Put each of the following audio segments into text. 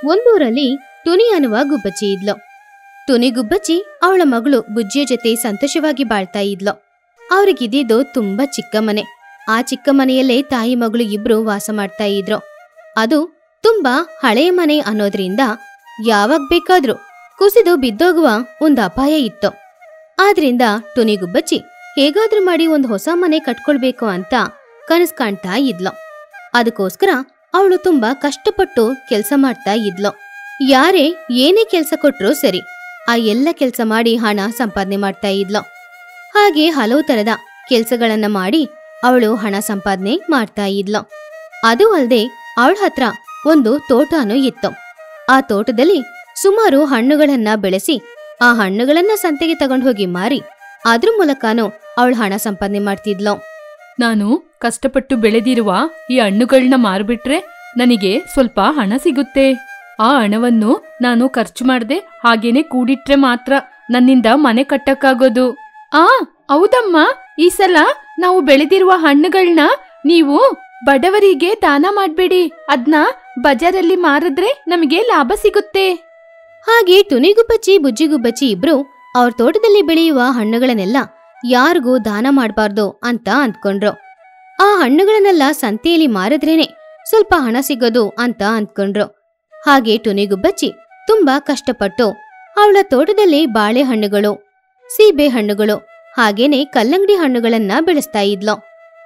ಒಂದೂರಲ್ಲಿ ಟುನಿ ಅನ್ನುವ ಗುಬ್ಬಚ್ಚಿ ಇದ್ಲು ಟುನಿ ಗುಬ್ಬಚ್ಚಿ ಅವಳ ಮಗಳು ಬುಜ್ಜಿಯ ಜೊತೆ ಸಂತೋಷವಾಗಿ ಬಾಳ್ತಾ ಇದ್ಲು ಅವ್ರಿಗಿದ್ದಿದ್ದು ತುಂಬಾ ಚಿಕ್ಕ ಮನೆ ಆ ಚಿಕ್ಕ ಮನೆಯಲ್ಲೇ ತಾಯಿ ಮಗಳು ಇಬ್ರು ವಾಸ ಮಾಡ್ತಾ ಇದ್ರು ಅದು ತುಂಬಾ ಹಳೆಯ ಮನೆ ಅನ್ನೋದ್ರಿಂದ ಯಾವಾಗ ಬೇಕಾದ್ರೂ ಕುಸಿದು ಬಿದ್ದೋಗುವ ಒಂದು ಅಪಾಯ ಇತ್ತು ಆದ್ರಿಂದ ಟುನಿ ಗುಬ್ಬಚ್ಚಿ ಹೇಗಾದ್ರೂ ಮಾಡಿ ಒಂದು ಹೊಸ ಮನೆ ಕಟ್ಕೊಳ್ಬೇಕು ಅಂತ ಕನಸು ಕಾಣ್ತಾ ಇದ್ಲು ಅದಕ್ಕೋಸ್ಕರ ಅವಳು ತುಂಬಾ ಕಷ್ಟಪಟ್ಟು ಕೆಲಸ ಮಾಡ್ತಾ ಇದ್ಲು ಯಾರೇ ಏನೇ ಕೆಲಸ ಕೊಟ್ರೂ ಸರಿ ಆ ಎಲ್ಲ ಕೆಲಸ ಮಾಡಿ ಹಣ ಸಂಪಾದನೆ ಮಾಡ್ತಾ ಇದ್ಲು ಹಾಗೆ ಹಲವು ತರದ ಕೆಲಸಗಳನ್ನ ಮಾಡಿ ಅವಳು ಹಣ ಸಂಪಾದನೆ ಮಾಡ್ತಾ ಇದ್ಲು ಅದು ಅಲ್ಲದೆ ಅವಳ ಹತ್ರ ಒಂದು ತೋಟನೂ ಇತ್ತು ಆ ತೋಟದಲ್ಲಿ ಸುಮಾರು ಹಣ್ಣುಗಳನ್ನ ಬೆಳೆಸಿ ಆ ಹಣ್ಣುಗಳನ್ನ ಸಂತೆಗೆ ತಗೊಂಡು ಹೋಗಿ ಮಾರಿ ಅದ್ರ ಮೂಲಕನೂ ಅವಳು ಹಣ ಸಂಪಾದನೆ ಮಾಡ್ತಿದ್ಲು ನಾನು ಕಷ್ಟಪಟ್ಟು ಬೆಳೆದಿರುವ ಈ ಹಣ್ಣುಗಳನ್ನ ಮಾರ್ಬಿಟ್ರೆ ನನಗೆ ಸ್ವಲ್ಪ ಹಣ ಸಿಗುತ್ತೆ ಆ ಹಣವನ್ನು ನಾನು ಖರ್ಚು ಮಾಡದೆ ಹಾಗೇನೆ ಕೂಡಿಟ್ರೆ ಮಾತ್ರ ನನ್ನಿಂದ ಮನೆ ಕಟ್ಟಕ್ಕಾಗೋದು ಆ ಹೌದಮ್ಮ ಈ ಸಲ ನಾವು ಬೆಳೆದಿರುವ ಹಣ್ಣುಗಳನ್ನ ನೀವು ಬಡವರಿಗೆ ದಾನ ಮಾಡ್ಬೇಡಿ ಅದ್ನ ಬಜಾರಲ್ಲಿ ಮಾರಿದ್ರೆ ನಮಗೆ ಲಾಭ ಸಿಗುತ್ತೆ ಹಾಗೆ ಟುನಿಗುಬ್ಬಚ್ಚಿ ಬುಜ್ಜಿಗುಬ್ಬಚ್ಚಿ ಇಬ್ರು ಅವ್ರ ತೋಟದಲ್ಲಿ ಬೆಳೆಯುವ ಹಣ್ಣುಗಳನ್ನೆಲ್ಲ ಯಾರಿಗೂ ದಾನ ಮಾಡಬಾರ್ದು ಅಂತ ಅಂದ್ಕೊಂಡ್ರು ಆ ಹಣ್ಣುಗಳನ್ನೆಲ್ಲ ಸಂತೆಯಲ್ಲಿ ಮಾರಿದ್ರೇನೆ ಸ್ವಲ್ಪ ಹಣ ಸಿಗೋದು ಅಂತ ಅಂದ್ಕೊಂಡ್ರು ಹಾಗೆ ಟುನಿಗುಬ್ಬಚ್ಚಿ ತುಂಬಾ ಕಷ್ಟಪಟ್ಟು ಅವಳ ತೋಟದಲ್ಲಿ ಬಾಳೆಹಣ್ಣುಗಳು ಸೀಬೆ ಹಣ್ಣುಗಳು ಹಾಗೇನೆ ಕಲ್ಲಂಗಡಿ ಹಣ್ಣುಗಳನ್ನ ಬೆಳೆಸ್ತಾ ಇದ್ಲು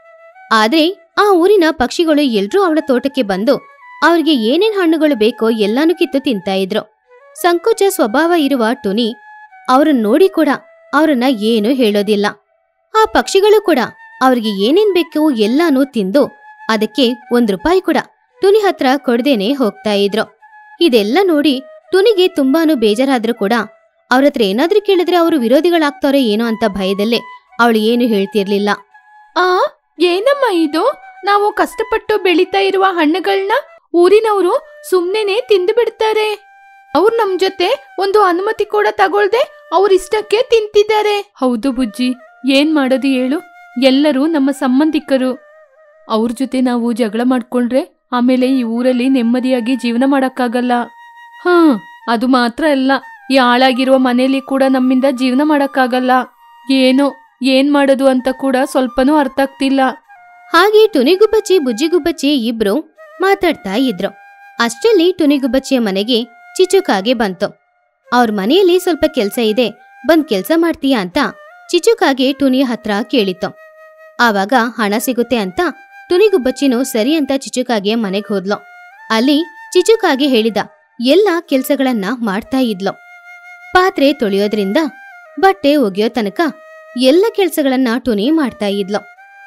ಆದ್ರೆ ಆ ಊರಿನ ಪಕ್ಷಿಗಳು ಎಲ್ರೂ ಅವಳ ತೋಟಕ್ಕೆ ಬಂದು ಅವ್ರಿಗೆ ಏನೇನ್ ಹಣ್ಣುಗಳು ಬೇಕೋ ಎಲ್ಲಾನು ಕಿತ್ತು ತಿಂತಾ ಇದ್ರು ಸಂಕೋಚ ಸ್ವಭಾವ ಇರುವ ಟುನಿ ಅವ್ರನ್ನ ನೋಡಿ ಕೂಡ ಅವ್ರನ್ನ ಏನು ಹೇಳೋದಿಲ್ಲ ಆ ಪಕ್ಷಿಗಳು ಕೂಡ ಅವ್ರಿಗೆ ಏನೇನ್ ಬೇಕು ಎಲ್ಲಾನು ತಿಂದು ಅದಕ್ಕೆ ಒಂದ್ ರೂಪಾಯಿ ಕೂಡ ಟುನಿ ಹತ್ರ ಕೊಡ್ದೇನೆ ಹೋಗ್ತಾ ಇದ್ರು ಇದೆಲ್ಲ ನೋಡಿ ಟುನಿಗೆ ತುಂಬಾನು ಬೇಜಾರಾದ್ರೂ ಕೂಡ ಅವ್ರ ಹತ್ರ ಏನಾದ್ರೂ ಕೇಳಿದ್ರೆ ಅವರು ವಿರೋಧಿಗಳಾಗ್ತಾರೋ ಏನೋ ಅಂತ ಭಯದಲ್ಲೇ ಅವಳು ಏನು ಹೇಳ್ತಿರ್ಲಿಲ್ಲ ಆ ಏನಮ್ಮ ಇದು ನಾವು ಕಷ್ಟಪಟ್ಟು ಬೆಳೀತಾ ಇರುವ ಹಣ್ಣುಗಳನ್ನ ಊರಿನವರು ಸುಮ್ನೆನೆ ತಿಂದು ಬಿಡ್ತಾರೆ ಅವ್ರು ನಮ್ ಜೊತೆ ಒಂದು ಅನುಮತಿ ಕೂಡ ತಗೊಳ್ದೆ ಅವ್ರ ಇಷ್ಟಕ್ಕೆ ತಿಂತಿದ್ದಾರೆ ಹೌದು ಬುಜ್ಜಿ ಏನ್ ಮಾಡೋದು ಹೇಳು ಎಲ್ಲರೂ ನಮ್ಮ ಸಂಬಂಧಿಕರು ಅವ್ರ ಜೊತೆ ನಾವು ಜಗಳ ಮಾಡ್ಕೊಂಡ್ರೆ ಆಮೇಲೆ ಈ ಊರಲ್ಲಿ ನೆಮ್ಮದಿಯಾಗಿ ಜೀವನ ಮಾಡಕ್ಕಾಗಲ್ಲ ಹಾ ಅದು ಮಾತ್ರ ಅಲ್ಲ ಈ ಹಾಳಾಗಿರುವ ಮನೆಯಲ್ಲಿ ಕೂಡ ನಮ್ಮಿಂದ ಜೀವನ ಮಾಡಕ್ಕಾಗಲ್ಲ ಏನೋ ಏನ್ ಮಾಡೋದು ಅಂತ ಕೂಡ ಸ್ವಲ್ಪನೂ ಅರ್ಥ ಆಗ್ತಿಲ್ಲ ಹಾಗೆ ಟುನಿಗುಬ್ಬಚ್ಚಿ ಬುಜ್ಜಿಗುಬ್ಬಚ್ಚಿ ಇಬ್ರು ಮಾತಾಡ್ತಾ ಇದ್ರು ಅಷ್ಟರಲ್ಲಿ ಟುನಿಗುಬ್ಬಚ್ಚಿಯ ಮನೆಗೆ ಚಿಚುಕಾಗೆ ಬಂತು ಅವ್ರ ಮನೆಯಲ್ಲಿ ಸ್ವಲ್ಪ ಕೆಲ್ಸ ಇದೆ ಬಂದ್ ಕೆಲ್ಸ ಮಾಡ್ತೀಯಾ ಅಂತ ಚಿಚುಕಾಗೆ ಟುನಿಯ ಹತ್ರ ಕೇಳಿತ್ತು ಆವಾಗ ಹಣ ಸಿಗುತ್ತೆ ಅಂತ ಟುನಿಗುಬ್ಬಚ್ಚಿನೂ ಸರಿ ಅಂತ ಚಿಚುಕಾಗೆ ಮನೆಗ್ ಹೋದ್ಲು ಅಲ್ಲಿ ಚಿಚುಕಾಗೆ ಹೇಳಿದ ಎಲ್ಲ ಕೆಲ್ಸಗಳನ್ನ ಮಾಡ್ತಾ ಇದ್ಲು ಪಾತ್ರೆ ತೊಳೆಯೋದ್ರಿಂದ ಬಟ್ಟೆ ಒಗೆಯೋ ತನಕ ಎಲ್ಲ ಕೆಲ್ಸಗಳನ್ನ ಟುನಿ ಮಾಡ್ತಾ ಇದ್ಲು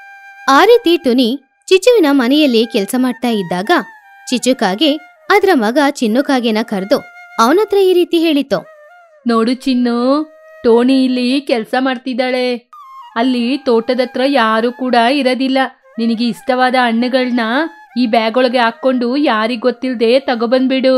ಆ ರೀತಿ ಟುನಿ ಚಿಚುವಿನ ಮನೆಯಲ್ಲಿ ಕೆಲಸ ಮಾಡ್ತಾ ಇದ್ದಾಗ ಚಿಚುಕಾಗೆ ಅದ್ರ ಮಗ ಚಿನ್ನುಕಾಗೆನ ಕರೆದು ಅವನತ್ರ ಈ ರೀತಿ ಹೇಳಿತು ನೋಡು ಚಿನ್ನು ಟೋನಿ ಇಲ್ಲಿ ಕೆಲಸ ಮಾಡ್ತಿದ್ದಾಳೆ ಅಲ್ಲಿ ತೋಟದತ್ರ ಯಾರು ಕೂಡ ಇರೋದಿಲ್ಲ ನಿನಗೆ ಇಷ್ಟವಾದ ಹಣ್ಣುಗಳನ್ನ ಈ ಬ್ಯಾಗ್ ಒಳಗೆ ಹಾಕೊಂಡು ಯಾರಿಗ್ ಗೊತ್ತಿಲ್ದೆ ತಗೊಬಂದ್ಬಿಡು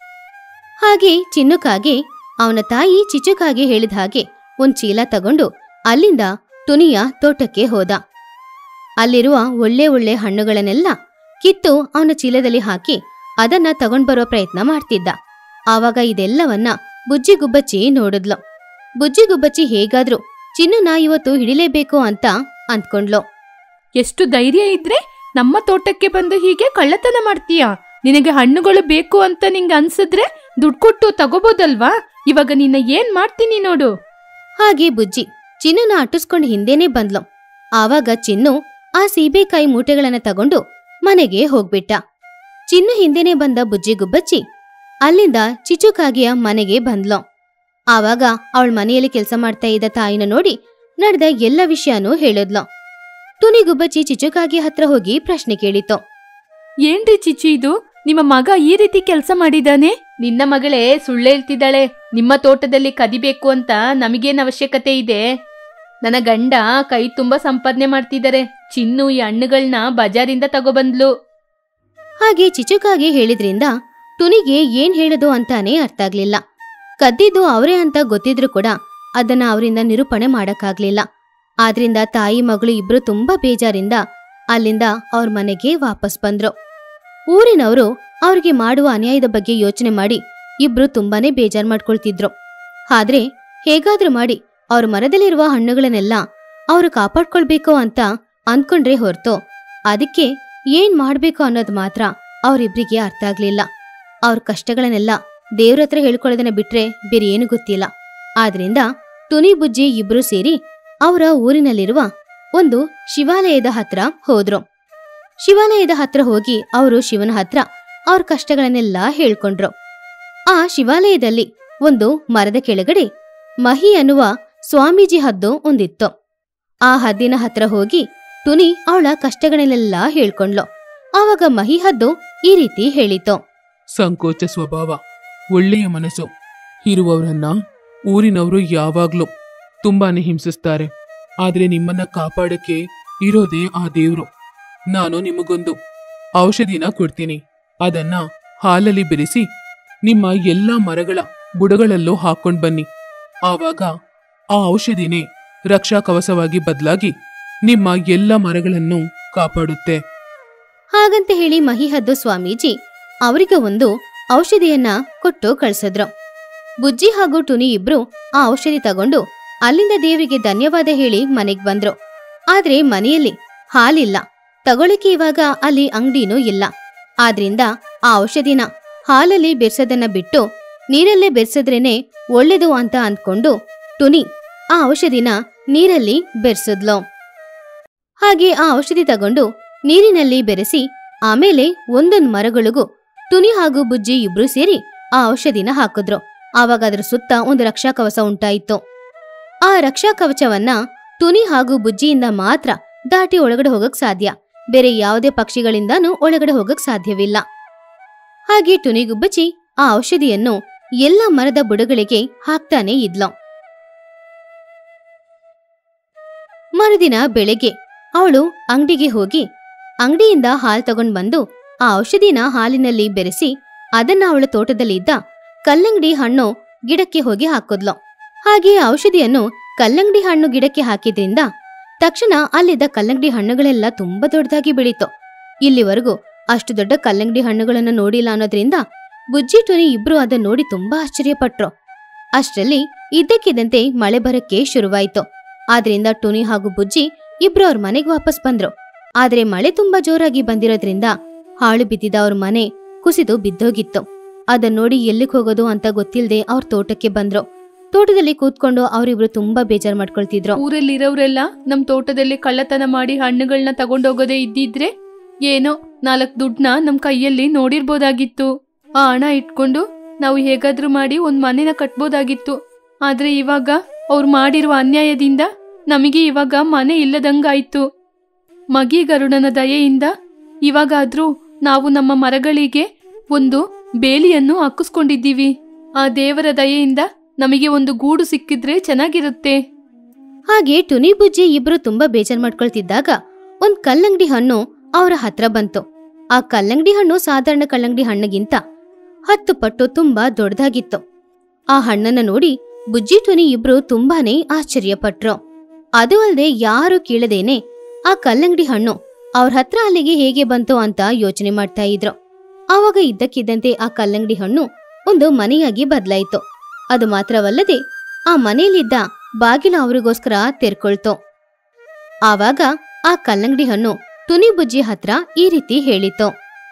ಹಾಗೆ ಚಿನ್ನುಕಾಗೆ ಅವನ ತಾಯಿ ಚಿಚುಕಾಗೆ ಹೇಳಿದ ಹಾಗೆ ಒಂದ್ ಚೀಲ ತಗೊಂಡು ಅಲ್ಲಿಂದ ಟುನಿಯ ತೋಟಕ್ಕೆ ಹೋದ ಅಲ್ಲಿರುವ ಒಳ್ಳೆ ಒಳ್ಳೆ ಹಣ್ಣುಗಳನ್ನೆಲ್ಲ ಕಿತ್ತು ಅವನ ಚೀಲದಲ್ಲಿ ಹಾಕಿ ಅದನ್ನ ತಗೊಂಡ್ ಬರೋ ಪ್ರಯತ್ನ ಮಾಡ್ತಿದ್ದ ಆವಾಗ ಇದೆಲ್ಲವನ್ನ ಬುಜ್ಜಿಗುಬ್ಬಚ್ಚಿ ನೋಡಿದ್ಲು ಬುಜ್ಜಿಗುಬ್ಬಚ್ಚಿ ಹೇಗಾದ್ರೂ ಚಿನ್ನುನ ಇವತ್ತು ಹಿಡಿಲೇಬೇಕು ಅಂತ ಅಂದ್ಕೊಂಡ್ಲು ಎಷ್ಟು ಧೈರ್ಯ ಇದ್ರೆ ನಮ್ಮ ತೋಟಕ್ಕೆ ಬಂದು ಹೀಗೆ ಕಳ್ಳತನ ಮಾಡ್ತೀಯಾ ನಿನಗೆ ಹಣ್ಣುಗಳು ಬೇಕು ಅಂತ ನಿಂಗೆ ಅನ್ಸಿದ್ರೆ ದುಡ್ಡು ಕೊಟ್ಟು ತಗೋಬೋದಲ್ವಾ ಇವಾಗ ನಿನ್ನ ಏನ್ ಮಾಡ್ತೀನಿ ನೋಡು ಹಾಗೆ ಬುಜ್ಜಿ ಚಿನ್ನುನ ಅಟ್ಟಿಸ್ಕೊಂಡು ಹಿಂದೆನೇ ಬಂದ್ಲು ಆವಾಗ ಚಿನ್ನು ಆ ಸೀಬೆಕಾಯಿ ಮೂಟೆಗಳನ್ನ ತಗೊಂಡು ಮನೆಗೆ ಹೋಗ್ಬಿಟ್ಟ ಚಿನ್ನು ಹಿಂದೆನೆ ಬಂದ ಬುಜ್ಜಿ ಗುಬ್ಬಚ್ಚಿ ಅಲ್ಲಿಂದ ಚಿಚುಕಾಗಿಯ ಮನೆಗೆ ಬಂದ್ಲು ಆವಾಗ ಅವಳ ಮನೆಯಲ್ಲಿ ಕೆಲಸ ಮಾಡ್ತಾ ಇದ್ದ ತಾಯಿನ ನೋಡಿ ನಡೆದ ಎಲ್ಲ ವಿಷಯನೂ ಹೇಳಿದ್ಲು ಟುನಿ ಗುಬ್ಬಚ್ಚಿ ಚಿಚುಕಾಗಿ ಹತ್ರ ಹೋಗಿ ಪ್ರಶ್ನೆ ಕೇಳಿತು ಏನ್ರಿ ಚಿಚ್ಚಿ ಇದು ನಿಮ್ಮ ಮಗ ಈ ರೀತಿ ಕೆಲಸ ಮಾಡಿದಾನೆ ನಿನ್ನ ಮಗಳೇ ಸುಳ್ಳು ಹೇಳ್ತಿದ್ದಾಳೆ ನಿಮ್ಮ ತೋಟದಲ್ಲಿ ಕದಿಬೇಕು ಅಂತ ನಮಗೇನ್ ಅವಶ್ಯಕತೆ ಇದೆ ನನ್ನ ಗಂಡ ಕೈ ತುಂಬಾ ಸಂಪಾದನೆ ಮಾಡ್ತಿದ್ದಾರೆ ಚಿನ್ನು ಈ ಹಣ್ಣುಗಳನ್ನ ಬಜಾರಿಂದ ತಗೊಬಂದ್ಲು ಹಾಗೆ ಚಿಚುಕಾಗಿ ಹೇಳಿದ್ರಿಂದ ಟುನಿಗೆ ಏನ್ ಹೇಳೋದು ಅಂತಾನೆ ಅರ್ಥ ಆಗ್ಲಿಲ್ಲ ಕದ್ದಿದ್ದು ಅವರೇ ಅಂತ ಗೊತ್ತಿದ್ರು ಕೂಡ ಅದನ್ನ ಅವರಿಂದ ನಿರೂಪಣೆ ಮಾಡಕ್ಕಾಗ್ಲಿಲ್ಲ ಆದ್ರಿಂದ ತಾಯಿ ಮಗಳು ಇಬ್ರು ತುಂಬಾ ಬೇಜಾರಿಂದ ಅಲ್ಲಿಂದ ಅವ್ರ ಮನೆಗೆ ವಾಪಸ್ ಬಂದ್ರು ಊರಿನವರು ಅವ್ರಿಗೆ ಮಾಡುವ ಅನ್ಯಾಯದ ಬಗ್ಗೆ ಯೋಚನೆ ಮಾಡಿ ಇಬ್ರು ತುಂಬಾನೇ ಬೇಜಾರ್ ಮಾಡ್ಕೊಳ್ತಿದ್ರು ಆದ್ರೆ ಹೇಗಾದ್ರೂ ಮಾಡಿ ಅವ್ರ ಮರದಲ್ಲಿರುವ ಹಣ್ಣುಗಳನ್ನೆಲ್ಲ ಅವರು ಕಾಪಾಡ್ಕೊಳ್ಬೇಕು ಅಂತ ಅನ್ಕೊಂಡ್ರೆ ಹೊರ್ತು ಅದಕ್ಕೆ ಏನ್ ಮಾಡ್ಬೇಕು ಅನ್ನೋದು ಮಾತ್ರ ಅವರಿಬ್ರಿಗೆ ಅರ್ಥ ಆಗ್ಲಿಲ್ಲ ಅವ್ರ ಕಷ್ಟಗಳನ್ನೆಲ್ಲ ದೇವ್ರ ಹತ್ರ ಹೇಳ್ಕೊಳ್ಳೋದನ್ನ ಬಿಟ್ರೆ ಬೇರೆ ಏನು ಗೊತ್ತಿಲ್ಲ ಆದ್ರಿಂದ ತುನಿ ಬುಜ್ಜಿ ಇಬ್ರು ಸೇರಿ ಅವರ ಊರಿನಲ್ಲಿರುವ ಒಂದು ಶಿವಾಲಯದ ಹತ್ರ ಹೋದ್ರು ಶಿವಾಲಯದ ಹತ್ರ ಹೋಗಿ ಅವರು ಶಿವನ ಹತ್ರ ಅವ್ರ ಕಷ್ಟಗಳನ್ನೆಲ್ಲ ಹೇಳ್ಕೊಂಡ್ರು ಆ ಶಿವಾಲಯದಲ್ಲಿ ಒಂದು ಮರದ ಕೆಳಗಡೆ ಮಹಿ ಅನ್ನುವ ಸ್ವಾಮೀಜಿ ಹದ್ದು ಒಂದಿತ್ತು ಆ ಹದ್ದಿನ ಹತ್ರ ಹೋಗಿ ತುನಿ ಅವಳ ಕಷ್ಟಗಳನ್ನೆಲ್ಲ ಹೇಳ್ಕೊಂಡ್ಲು ಆವಾಗ ಮಹಿ ಹದ್ದು ಈ ರೀತಿ ಹೇಳಿತು ಸಂಕೋಚ ಸ್ವಭಾವ ಒಳ್ಳೆಯ ಮನಸ್ಸು ಇರುವವರನ್ನ ಊರಿನವರು ಯಾವಾಗ್ಲೂ ತುಂಬಾನೇ ಹಿಂಸಿಸ್ತಾರೆ ಆದ್ರೆ ನಿಮ್ಮನ್ನ ಕಾಪಾಡಕ್ಕೆ ಇರೋದೇ ಆ ದೇವ್ರು ನಾನು ನಿಮಗೊಂದು ಔಷಧಿನ ಕೊಡ್ತೀನಿ ಅದನ್ನ ಹಾಲಲ್ಲಿ ಬೆರೆಸಿ ನಿಮ್ಮ ಎಲ್ಲ ಮರಗಳ ಬುಡಗಳಲ್ಲೂ ಹಾಕೊಂಡ್ ಬನ್ನಿ ಆವಾಗ ಆ ಔಷಧಿನೇ ರಕ್ಷಾ ಕವಸವಾಗಿ ಬದಲಾಗಿ ನಿಮ್ಮ ಎಲ್ಲ ಮರಗಳನ್ನು ಕಾಪಾಡುತ್ತೆ ಹಾಗಂತ ಹೇಳಿ ಮಹಿಹದ್ದು ಸ್ವಾಮೀಜಿ ಅವರಿಗೆ ಒಂದು ಔಷಧಿಯನ್ನ ಕೊಟ್ಟು ಕಳ್ಸಿದ್ರು ಬುಜ್ಜಿ ಹಾಗೂ ಟುನಿ ಇಬ್ರು ಆ ಔಷಧಿ ತಗೊಂಡು ಅಲ್ಲಿಂದ ದೇವರಿಗೆ ಧನ್ಯವಾದ ಹೇಳಿ ಮನೆಗ್ ಬಂದ್ರು ಆದ್ರೆ ಮನೆಯಲ್ಲಿ ಹಾಲಿಲ್ಲ ತಗೊಳಿಕ್ಕೆ ಇವಾಗ ಅಲ್ಲಿ ಅಂಗಡಿನೂ ಇಲ್ಲ ಆದ್ರಿಂದ ಆ ಔಷಧಿನ ಹಾಲಲ್ಲಿ ಬೆರ್ಸೋದನ್ನ ಬಿಟ್ಟು ನೀರಲ್ಲೇ ಬೆರ್ಸಿದ್ರೇನೆ ಒಳ್ಳೇದು ಅಂತ ಅಂದ್ಕೊಂಡು ಟುನಿ ಆ ಔಷಧಿನ ನೀರಲ್ಲಿ ಬೆರ್ಸಿದ್ಲು ಹಾಗೆ ಆ ಔಷಧಿ ತಗೊಂಡು ನೀರಿನಲ್ಲಿ ಬೆರೆಸಿ ಆಮೇಲೆ ಒಂದೊಂದ್ ಮರಗಳಿಗೂ ತುನಿ ಹಾಗೂ ಬುಜ್ಜಿ ಇಬ್ರು ಸೇರಿ ಆ ಔಷಧಿನ ಹಾಕಿದ್ರು ಆವಾಗ ಅದರ ಸುತ್ತ ಒಂದು ರಕ್ಷಾ ಕವಚ ಉಂಟಾಯಿತು ಆ ರಕ್ಷಾ ಕವಚವನ್ನ ತುನಿ ಹಾಗೂ ಬುಜ್ಜಿಯಿಂದ ಮಾತ್ರ ದಾಟಿ ಒಳಗಡೆ ಹೋಗಕ್ ಸಾಧ್ಯ ಬೇರೆ ಯಾವುದೇ ಪಕ್ಷಿಗಳಿಂದಾನೂ ಒಳಗಡೆ ಹೋಗಕ್ ಸಾಧ್ಯವಿಲ್ಲ ಹಾಗೆ ಟುನಿಗುಬ್ಬಚ್ಚಿ ಆ ಔಷಧಿಯನ್ನು ಎಲ್ಲ ಮರದ ಬುಡಗಳಿಗೆ ಹಾಕ್ತಾನೆ ಇದ್ಲು ಮರುದಿನ ಬೆಳಗ್ಗೆ ಅವಳು ಅಂಗಡಿಗೆ ಹೋಗಿ ಅಂಗಡಿಯಿಂದ ಹಾಲ್ ತಗೊಂಡ್ ಬಂದು ಆ ಔಷಧಿನ ಹಾಲಿನಲ್ಲಿ ಬೆರೆಸಿ ಅದನ್ನ ಅವಳ ತೋಟದಲ್ಲಿ ಇದ್ದ ಕಲ್ಲಂಗಡಿ ಹಣ್ಣು ಗಿಡಕ್ಕೆ ಹೋಗಿ ಹಾಕಿದ್ಲು ಹಾಗೆ ಆ ಔಷಧಿಯನ್ನು ಕಲ್ಲಂಗಡಿ ಹಣ್ಣು ಗಿಡಕ್ಕೆ ಹಾಕಿದ್ರಿಂದ ತಕ್ಷಣ ಅಲ್ಲಿದ್ದ ಕಲ್ಲಂಗಡಿ ಹಣ್ಣುಗಳೆಲ್ಲ ತುಂಬಾ ದೊಡ್ಡದಾಗಿ ಬೆಳೀತು ಇಲ್ಲಿವರೆಗೂ ಅಷ್ಟು ದೊಡ್ಡ ಕಲ್ಲಂಗಡಿ ಹಣ್ಣುಗಳನ್ನ ನೋಡಿಲ್ಲ ಅನ್ನೋದ್ರಿಂದ ಬುಜ್ಜಿ ಟುನಿ ಇಬ್ರು ಅದನ್ನ ನೋಡಿ ತುಂಬಾ ಆಶ್ಚರ್ಯಪಟ್ರು ಅಷ್ಟರಲ್ಲಿ ಇದ್ದಕ್ಕಿದ್ದಂತೆ ಮಳೆ ಬರಕ್ಕೆ ಶುರುವಾಯ್ತು ಆದ್ರಿಂದ ಟುನಿ ಹಾಗೂ ಬುಜ್ಜಿ ಇಬ್ರು ಅವ್ರ ಮನೆಗೆ ವಾಪಸ್ ಬಂದ್ರು ಆದ್ರೆ ಮಳೆ ತುಂಬಾ ಜೋರಾಗಿ ಬಂದಿರೋದ್ರಿಂದ ಹಾಳು ಬಿದ್ದಿದ್ದ ಅವ್ರ ಮನೆ ಕುಸಿದು ಬಿದ್ದೋಗಿತ್ತು ಅದನ್ನ ನೋಡಿ ಎಲ್ಲಿಗ್ ಹೋಗೋದು ಅಂತ ಗೊತ್ತಿಲ್ಲದೆ ಅವ್ರ ತೋಟಕ್ಕೆ ಬಂದ್ರು ತೋಟದಲ್ಲಿ ಕೂತ್ಕೊಂಡು ಅವರಿಬ್ರು ತುಂಬಾ ಬೇಜಾರ್ ಮಾಡ್ಕೊಳ್ತಿದ್ರು ಊರಲ್ಲಿರೋರೆಲ್ಲ ನಮ್ ತೋಟದಲ್ಲಿ ಕಳ್ಳತನ ಮಾಡಿ ಹಣ್ಣುಗಳನ್ನ ತಗೊಂಡೋಗೋದೇ ಇದ್ದಿದ್ರೆ ಏನೋ ನಾಲ್ಕು ದುಡ್ಡನ್ನ ನಮ್ ಕೈಯಲ್ಲಿ ನೋಡಿರ್ಬೋದಾಗಿತ್ತು ಆ ಹಣ ಇಟ್ಕೊಂಡು ನಾವು ಹೇಗಾದ್ರೂ ಮಾಡಿ ಒಂದ್ ಮನೆನ ಕಟ್ಬೋದಾಗಿತ್ತು ಆದ್ರೆ ಇವಾಗ ಅವ್ರು ಮಾಡಿರುವ ಅನ್ಯಾಯದಿಂದ ನಮಗೆ ಇವಾಗ ಮನೆ ಇಲ್ಲದಂಗಾಯ್ತು ಮಗಿ ಗರುಡನ ದಯೆಯಿಂದ ಇವಾಗಾದ್ರೂ ನಾವು ನಮ್ಮ ಮರಗಳಿಗೆ ಒಂದು ಬೇಲಿಯನ್ನು ಹಾಕಿಸ್ಕೊಂಡಿದ್ದೀವಿ ಆ ದೇವರ ದಯೆಯಿಂದ ನಮಗೆ ಒಂದು ಗೂಡು ಸಿಕ್ಕಿದ್ರೆ ಚೆನ್ನಾಗಿರುತ್ತೆ ಹಾಗೆ ಟುನಿ ಬುಜ್ಜಿ ಇಬ್ರು ತುಂಬಾ ಬೇಜಾರ್ ಮಾಡ್ಕೊಳ್ತಿದ್ದಾಗ ಒಂದ್ ಕಲ್ಲಂಗಡಿ ಹಣ್ಣು ಅವರ ಹತ್ರ ಬಂತು ಆ ಕಲ್ಲಂಗಡಿ ಹಣ್ಣು ಸಾಧಾರಣ ಕಲ್ಲಂಗಡಿ ಹಣ್ಣಿಗಿಂತ ಹತ್ತು ಪಟ್ಟು ತುಂಬಾ ದೊಡ್ಡದಾಗಿತ್ತು ಆ ಹಣ್ಣನ್ನ ನೋಡಿ ಬುಜ್ಜಿ ಟುನಿ ಇಬ್ರು ತುಂಬಾನೇ ಆಶ್ಚರ್ಯಪಟ್ರು ಅದು ಅಲ್ಲದೆ ಯಾರು ಕೇಳದೇನೆ ಆ ಕಲ್ಲಂಗಡಿ ಹಣ್ಣು ಅವ್ರ ಹತ್ರ ಅಲ್ಲಿಗೆ ಹೇಗೆ ಬಂತು ಅಂತ ಯೋಚನೆ ಮಾಡ್ತಾ ಇದ್ರು ಆವಾಗ ಇದ್ದಕ್ಕಿದ್ದಂತೆ ಆ ಕಲ್ಲಂಗಡಿ ಹಣ್ಣು ಒಂದು ಮನೆಯಾಗಿ ಬದಲಾಯಿತು ಅದು ಮಾತ್ರವಲ್ಲದೆ ಆ ಮನೆಯಲ್ಲಿದ್ದ ಬಾಗಿಲು ಅವರಿಗೋಸ್ಕರ ತೆರ್ಕೊಳ್ತು ಆವಾಗ ಆ ಕಲ್ಲಂಗಡಿ ಹಣ್ಣು ತುನಿ ಬುಜ್ಜಿ ಹತ್ರ ಈ ರೀತಿ ಹೇಳಿತು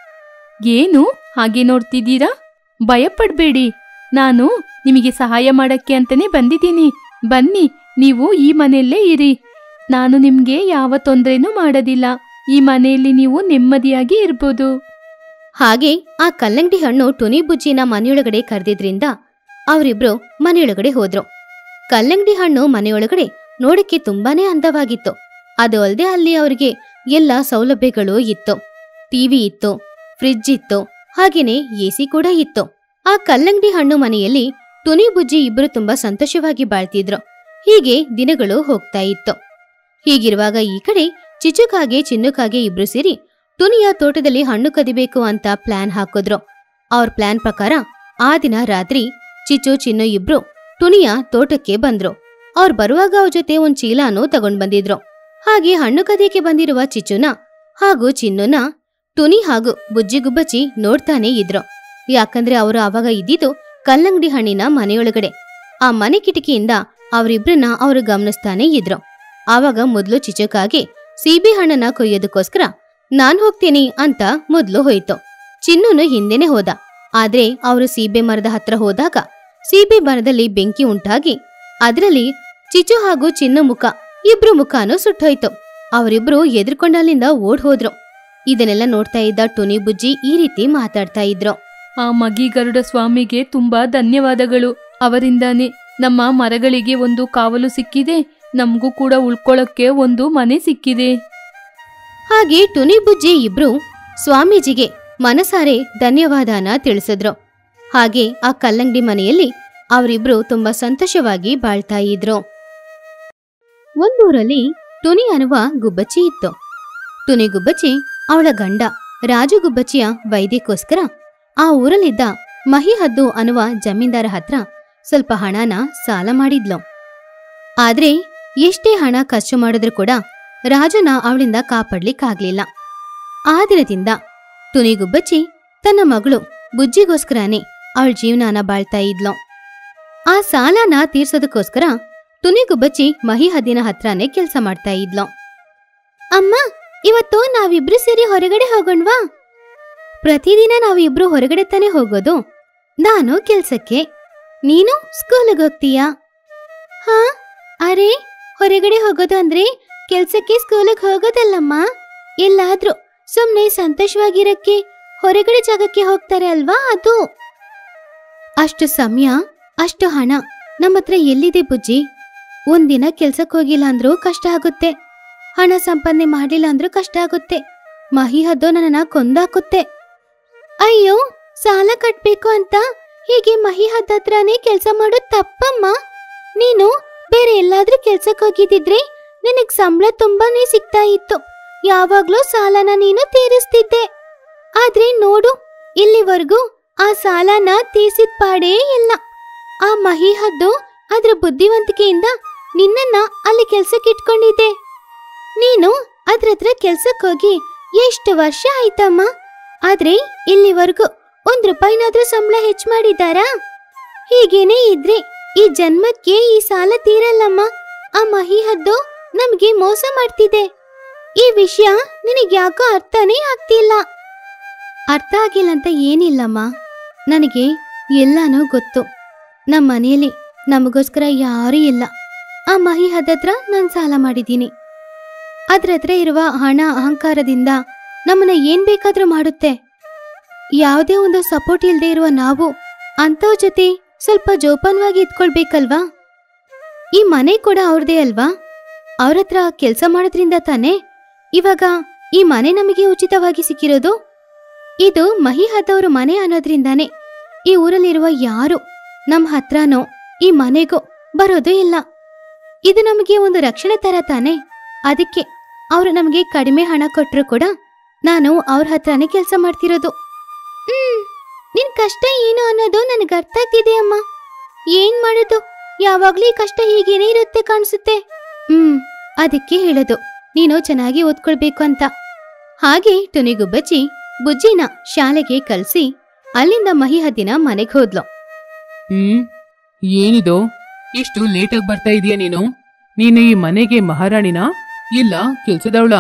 ಏನು ಹಾಗೆ ನೋಡ್ತಿದ್ದೀರಾ ಭಯಪಡ್ಬೇಡಿ ನಾನು ನಿಮಗೆ ಸಹಾಯ ಮಾಡಕ್ಕೆ ಅಂತಾನೆ ಬಂದಿದ್ದೀನಿ ಬನ್ನಿ ನೀವು ಈ ಮನೆಯಲ್ಲೇ ಇರಿ ನಾನು ನಿಮ್ಗೆ ಯಾವ ತೊಂದರೆನೂ ಮಾಡೋದಿಲ್ಲ ಈ ಮನೆಯಲ್ಲಿ ನೀವು ನೆಮ್ಮದಿಯಾಗಿ ಇರ್ಬೋದು ಹಾಗೆ ಆ ಕಲ್ಲಂಗಡಿ ಹಣ್ಣು ಟುನಿ ಬುಜ್ಜಿನ ಮನೆಯೊಳಗಡೆ ಕರೆದಿದ್ರಿಂದ ಅವರಿಬ್ರು ಮನೆಯೊಳಗಡೆ ಹೋದ್ರು ಕಲ್ಲಂಗಡಿ ಹಣ್ಣು ಮನೆಯೊಳಗಡೆ ನೋಡಕ್ಕೆ ತುಂಬಾನೇ ಅಂದವಾಗಿತ್ತು ಅದು ಅಲ್ಲದೆ ಅಲ್ಲಿ ಅವರಿಗೆ ಎಲ್ಲ ಸೌಲಭ್ಯಗಳು ಇತ್ತು ಟಿವಿ ಇತ್ತು ಫ್ರಿಡ್ಜ್ ಇತ್ತು ಹಾಗೇನೆ ಎಸಿ ಕೂಡ ಇತ್ತು ಆ ಕಲ್ಲಂಗಡಿ ಹಣ್ಣು ಮನೆಯಲ್ಲಿ ಟುನಿ ಬುಜ್ಜಿ ಇಬ್ರು ತುಂಬಾ ಸಂತೋಷವಾಗಿ ಬಾಳ್ತಿದ್ರು ಹೀಗೆ ದಿನಗಳು ಹೋಗ್ತಾ ಇತ್ತು ಹೀಗಿರುವಾಗ ಈ ಕಡೆ ಚಿಚುಕಾಗೆ ಚಿನ್ನುಕಾಗೆ ಇಬ್ರು ಸೇರಿ ಟುನಿಯ ತೋಟದಲ್ಲಿ ಹಣ್ಣು ಕದಿಬೇಕು ಅಂತ ಪ್ಲಾನ್ ಹಾಕಿದ್ರು ಅವ್ರ ಪ್ಲಾನ್ ಪ್ರಕಾರ ಆ ದಿನ ರಾತ್ರಿ ಚಿಚ್ಚು ಚಿನ್ನು ಇಬ್ರು ಟುನಿಯ ತೋಟಕ್ಕೆ ಬಂದ್ರು ಅವ್ರು ಬರುವಾಗ ಅವ್ರ ಜೊತೆ ಒಂದ್ ಚೀಲಾನು ತಗೊಂಡ್ ಬಂದಿದ್ರು ಹಾಗೆ ಹಣ್ಣು ಕದಿಯಕ್ಕೆ ಬಂದಿರುವ ಚಿಚ್ಚುನ ಹಾಗೂ ಚಿನ್ನುನ ತುನಿ ಹಾಗೂ ಬುಜ್ಜಿ ಗುಬ್ಬಚ್ಚಿ ನೋಡ್ತಾನೆ ಇದ್ರು ಯಾಕಂದ್ರೆ ಅವರು ಅವಾಗ ಇದ್ದಿದ್ದು ಕಲ್ಲಂಗಡಿ ಹಣ್ಣಿನ ಮನೆಯೊಳಗಡೆ ಆ ಮನೆ ಕಿಟಕಿಯಿಂದ ಅವರಿಬ್ರನ್ನ ಅವರು ಗಮನಿಸ್ತಾನೆ ಇದ್ರು ಆವಾಗ ಮೊದ್ಲು ಚಿಚಕಾಗಿ ಸೀಬೆ ಹಣ್ಣನ್ನ ಕೊಯ್ಯೋದಕ್ಕೋಸ್ಕರ ನಾನ್ ಹೋಗ್ತೀನಿ ಅಂತ ಮೊದ್ಲು ಹೋಯ್ತು ಚಿನ್ನುನು ಹಿಂದೆನೆ ಹೋದ ಆದ್ರೆ ಅವರು ಸೀಬೆ ಮರದ ಹತ್ರ ಹೋದಾಗ ಸೀಬೆ ಮರದಲ್ಲಿ ಬೆಂಕಿ ಉಂಟಾಗಿ ಅದರಲ್ಲಿ ಚಿಚು ಹಾಗೂ ಚಿನ್ನು ಮುಖ ಇಬ್ರು ಮುಖನೂ ಸುಟ್ಟೋಯ್ತು ಅವರಿಬ್ರು ಎದ್ರುಕೊಂಡಲ್ಲಿಂದ ಓಡ್ ಹೋದ್ರು ಇದನ್ನೆಲ್ಲ ನೋಡ್ತಾ ಇದ್ದ ಟುನಿ ಬುಜ್ಜಿ ಈ ರೀತಿ ಮಾತಾಡ್ತಾ ಇದ್ರು ಆ ಮಗಿಗರುಡ ಸ್ವಾಮಿಗೆ ತುಂಬಾ ಧನ್ಯವಾದಗಳು ಅವರಿಂದಾನೇ ನಮ್ಮ ಮರಗಳಿಗೆ ಒಂದು ಕಾವಲು ಸಿಕ್ಕಿದೆ ನಮಗೂ ಕೂಡ ಉಳ್ಕೊಳ್ಳೋಕ್ಕೆ ಒಂದು ಮನೆ ಸಿಕ್ಕಿದೆ ಹಾಗೆ ಟುನಿ ಬುಜ್ಜಿ ಇಬ್ರು ಸ್ವಾಮೀಜಿಗೆ ಮನಸಾರೆ ಧನ್ಯವಾದನ ತಿಳಿಸಿದ್ರು ಹಾಗೆ ಆ ಕಲ್ಲಂಗಡಿ ಮನೆಯಲ್ಲಿ ಅವರಿಬ್ರು ತುಂಬಾ ಸಂತೋಷವಾಗಿ ಬಾಳ್ತಾ ಇದ್ರು ಒಂದೂರಲ್ಲಿ ಟುನಿ ಅನ್ನುವ ಗುಬ್ಬಚ್ಚಿ ಇತ್ತು ಟುನಿ ಗುಬ್ಬಚ್ಚಿ ಅವಳ ಗಂಡ ರಾಜು ಗುಬ್ಬಚ್ಚಿಯ ವೈದ್ಯಕ್ಕೋಸ್ಕರ ಆ ಊರಲ್ಲಿದ್ದ ಮಹಿಹದ್ದು ಅನ್ನುವ ಜಮೀನ್ದಾರ ಹತ್ರ ಸ್ವಲ್ಪ ಹಣನ ಸಾಲ ಮಾಡಿದ್ಲು ಆದ್ರೆ ಎಷ್ಟೇ ಹಣ ಖರ್ಚು ಮಾಡಿದ್ರೂ ಕೂಡ ರಾಜನ ಅವಳಿಂದ ಕಾಪಾಡ್ಲಿಕ್ಕಾಗ್ಲಿಲ್ಲ ಆ ದಿನದಿಂದ ತುನಿಗುಬ್ಬಚ್ಚಿ ತನ್ನ ಮಗಳು ಬುಜ್ಜಿಗೋಸ್ಕರನೇ ಅವಳ ಜೀವನಾನ ಬಾಳ್ತಾ ಇದ್ಲು ಆ ಸಾಲನ ತೀರ್ಸೋದಕ್ಕೋಸ್ಕರ ತುನಿಗುಬ್ಬಚ್ಚಿ ಮಹಿಹದ್ದಿನ ಹತ್ರನೇ ಕೆಲಸ ಮಾಡ್ತಾ ಇದ್ಲು ಅಮ್ಮ ಇವತ್ತು ನಾವಿಬ್ರು ಸೇರಿ ಹೊರಗಡೆ ಹೋಗೋಣ್ವಾ ಪ್ರತಿದಿನ ನಾವಿಬ್ರು ಹೊರಗಡೆ ತಾನೇ ಹೋಗೋದು ನಾನು ಕೆಲ್ಸಕ್ಕೆ ನೀನು ಸ್ಕೂಲಿಗೆ ಹೋಗ್ತೀಯಾ ಹಾ ಅರೆ ಹೊರಗಡೆ ಹೋಗೋದು ಅಂದ್ರೆ ಕೆಲ್ಸಕ್ಕೆ ಸ್ಕೂಲಿಗೆ ಹೋಗೋದಲ್ಲಮ್ಮ ಎಲ್ಲಾದ್ರೂ ಸುಮ್ನೆ ಸಂತೋಷವಾಗಿರಕ್ಕೆ ಹೊರಗಡೆ ಜಾಗಕ್ಕೆ ಹೋಗ್ತಾರೆ ಅಲ್ವಾ ಅದು ಅಷ್ಟು ಸಮಯ ಅಷ್ಟು ಹಣ ನಮ್ಮ ಹತ್ರ ಎಲ್ಲಿದೆ ಬುಜ್ಜಿ ಒಂದಿನ ಕೆಲ್ಸಕ್ಕೆ ಹೋಗಿಲ್ಲ ಅಂದ್ರೂ ಕಷ್ಟ ಆಗುತ್ತೆ ಹಣ ಸಂಪಾದನೆ ಮಾಡಿಲ್ಲ ಅಂದ್ರೂ ಕಷ್ಟ ಆಗುತ್ತೆ ಮಹಿ ಹದ್ದೋ ನನ್ನನ್ನ ಕೊಂದಾಕುತ್ತೆ ಅಯ್ಯೋ ಸಾಲ ಕಟ್ಬೇಕು ಅಂತ ಹೀಗೆ ಮಹಿ ಹತ್ತತ್ರನೇ ಕೆಲಸ ಮಾಡೋದು ತಪ್ಪಮ್ಮ ನೀನು ಬೇರೆ ಎಲ್ಲಾದ್ರೂ ಕೆಲ್ಸಕ್ಕೆ ಹೋಗಿದ್ದಿದ್ರೆ ನಿನಗ್ ಸಂಬಳ ತುಂಬಾನೇ ಸಿಗ್ತಾ ಇತ್ತು ಯಾವಾಗ್ಲೂ ಸಾಲನ ನೀನು ತೀರಿಸ್ತಿದ್ದೆ ಆದ್ರೆ ನೋಡು ಇಲ್ಲಿವರೆಗೂ ಆ ಸಾಲನ ತೀರ್ಸಿದ ಪಾಡೇ ಇಲ್ಲ ಆ ಮಹಿ ಹದ್ದು ಅದ್ರ ಬುದ್ಧಿವಂತಿಕೆಯಿಂದ ನಿನ್ನನ್ನ ಅಲ್ಲಿ ಕೆಲ್ಸಕ್ಕೆ ಇಟ್ಕೊಂಡಿದ್ದೆ ನೀನು ಅದ್ರ ಹತ್ರ ಕೆಲ್ಸಕ್ಕೆ ಹೋಗಿ ಎಷ್ಟು ವರ್ಷ ಆಯ್ತಮ್ಮ ಆದ್ರೆ ಇಲ್ಲಿವರೆಗೂ ಒಂದ್ ರೂಪಾಯಿನಾದ್ರೂ ಸಂಬಳ ಹೆಚ್ಚು ಮಾಡಿದಾರಾ ಹೀಗೇನೇ ಇದ್ರೆ ಈ ಜನ್ಮಕ್ಕೆ ಈ ಸಾಲ ತೀರಲ್ಲಮ್ಮ ಆ ಮಹಿ ಹದ್ದು ನಮ್ಗೆ ಮೋಸ ಮಾಡ್ತಿದೆ ಈ ವಿಷಯ ನಿನಗೆ ಯಾಕೋ ಅರ್ಥನೇ ಆಗ್ತಿಲ್ಲ ಅರ್ಥ ಆಗಿಲ್ಲ ಅಂತ ಏನಿಲ್ಲಮ್ಮ ನನಗೆ ಎಲ್ಲಾನೂ ಗೊತ್ತು ನಮ್ಮ ಮನೆಯಲ್ಲಿ ನಮಗೋಸ್ಕರ ಯಾರೂ ಇಲ್ಲ ಆ ಮಹಿ ಹದತ್ರ ನಾನು ಸಾಲ ಮಾಡಿದ್ದೀನಿ ಅದ್ರ ಹತ್ರ ಇರುವ ಹಣ ಅಹಂಕಾರದಿಂದ ನಮ್ಮನ್ನ ಏನ್ ಬೇಕಾದ್ರೂ ಮಾಡುತ್ತೆ ಯಾವುದೇ ಒಂದು ಸಪೋರ್ಟ್ ಇಲ್ಲದೆ ಇರುವ ನಾವು ಅಂಥವ್ರ ಜೊತೆ ಸ್ವಲ್ಪ ಜೋಪಾನವಾಗಿ ಇದ್ಕೊಳ್ಬೇಕಲ್ವಾ ಈ ಮನೆ ಕೂಡ ಅವ್ರದೇ ಅಲ್ವಾ ಅವ್ರ ಹತ್ರ ಕೆಲಸ ಮಾಡೋದ್ರಿಂದ ತಾನೇ ಇವಾಗ ಈ ಮನೆ ನಮಗೆ ಉಚಿತವಾಗಿ ಸಿಕ್ಕಿರೋದು ಇದು ಮಹಿಹದವ್ರ ಮನೆ ಅನ್ನೋದ್ರಿಂದಾನೇ ಈ ಊರಲ್ಲಿರುವ ಯಾರು ನಮ್ಮ ಹತ್ರನೋ ಈ ಮನೆಗೋ ಬರೋದು ಇಲ್ಲ ಇದು ನಮಗೆ ಒಂದು ರಕ್ಷಣೆ ತರ ತಾನೆ ಅದಕ್ಕೆ ಅವರು ನಮಗೆ ಕಡಿಮೆ ಹಣ ಕೊಟ್ಟರು ಕೂಡ ನಾನು ಅವ್ರ ಹತ್ರನೇ ಕೆಲಸ ಮಾಡ್ತಿರೋದು ಹ್ಮ್ ನಿನ್ ಕಷ್ಟ ಏನು ಅನ್ನೋದು ನನಗೆ ಅರ್ಥ ಆಗ್ತಿದೆ ಅಮ್ಮ ಏನ್ ಮಾಡೋದು ಯಾವಾಗ್ಲೂ ಈ ಕಷ್ಟ ಹೀಗೇನೆ ಇರುತ್ತೆ ಕಾಣಿಸುತ್ತೆ ಹ್ಮ್ ಅದಕ್ಕೆ ಹೇಳೋದು ನೀನು ಚೆನ್ನಾಗಿ ಓದ್ಕೊಳ್ಬೇಕು ಅಂತ ಹಾಗೆ ಟುನಿಗುಬ್ಬಚ್ಚಿ ಬುಜ್ಜಿನ ಶಾಲೆಗೆ ಕಳ್ಸಿ ಅಲ್ಲಿಂದ ಮಹಿಹದ್ದಿನ ಮನೆಗೆ ಹೋದ್ಲು ಹ್ಮ್ ಏನಿದು ಇಷ್ಟು ಲೇಟಾಗಿ ಬರ್ತಾ ಇದೀಯ ನೀನು ನೀನು ಈ ಮನೆಗೆ ಮಹಾರಾಣಿನ ಇಲ್ಲ ಕೆಲ್ಸದವಳ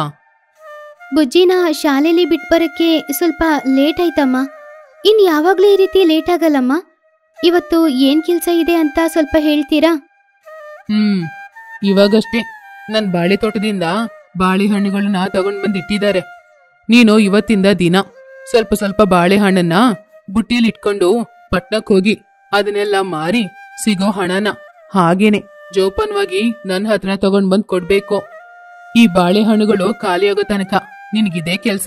ಬುಜ್ಜಿನ ಶಾಲೆಯಲ್ಲಿ ಬಿಟ್ಬರಕ್ಕೆ ಸ್ವಲ್ಪ ಲೇಟ್ ಆಯ್ತಮ್ಮ ಇನ್ ಯಾವಾಗ್ಲೂ ಈ ರೀತಿ ಲೇಟ್ ಆಗಲ್ಲಮ್ಮ ಇವತ್ತು ಏನ್ ಕೆಲ್ಸ ಇದೆ ಅಂತ ಸ್ವಲ್ಪ ಹೇಳ್ತೀರಾ ಹ್ಮ್ ಇವಾಗಷ್ಟೇ ನನ್ ಬಾಳೆ ತೋಟದಿಂದ ಬಾಳೆಹಣ್ಣುಗಳನ್ನ ತಗೊಂಡ್ ಬಂದ್ ಇಟ್ಟಿದ್ದಾರೆ ನೀನು ಇವತ್ತಿಂದ ದಿನ ಸ್ವಲ್ಪ ಸ್ವಲ್ಪ ಬಾಳೆಹಣ್ಣನ್ನ ಬುಟ್ಟಿಯಲ್ಲಿ ಇಟ್ಕೊಂಡು ಪಟ್ನಕ್ ಹೋಗಿ ಅದನ್ನೆಲ್ಲ ಮಾರಿ ಸಿಗೋ ಹಣನ ಹಾಗೇನೆ ಜೋಪಾನವಾಗಿ ನನ್ನ ಹತ್ರ ತಗೊಂಡ್ ಬಂದ್ ಕೊಡ್ಬೇಕು ಈ ಬಾಳೆಹಣ್ಣುಗಳು ಖಾಲಿಯಾಗೋ ತನಕ ನಿನ್ಗಿದೇ ಕೆಲ್ಸ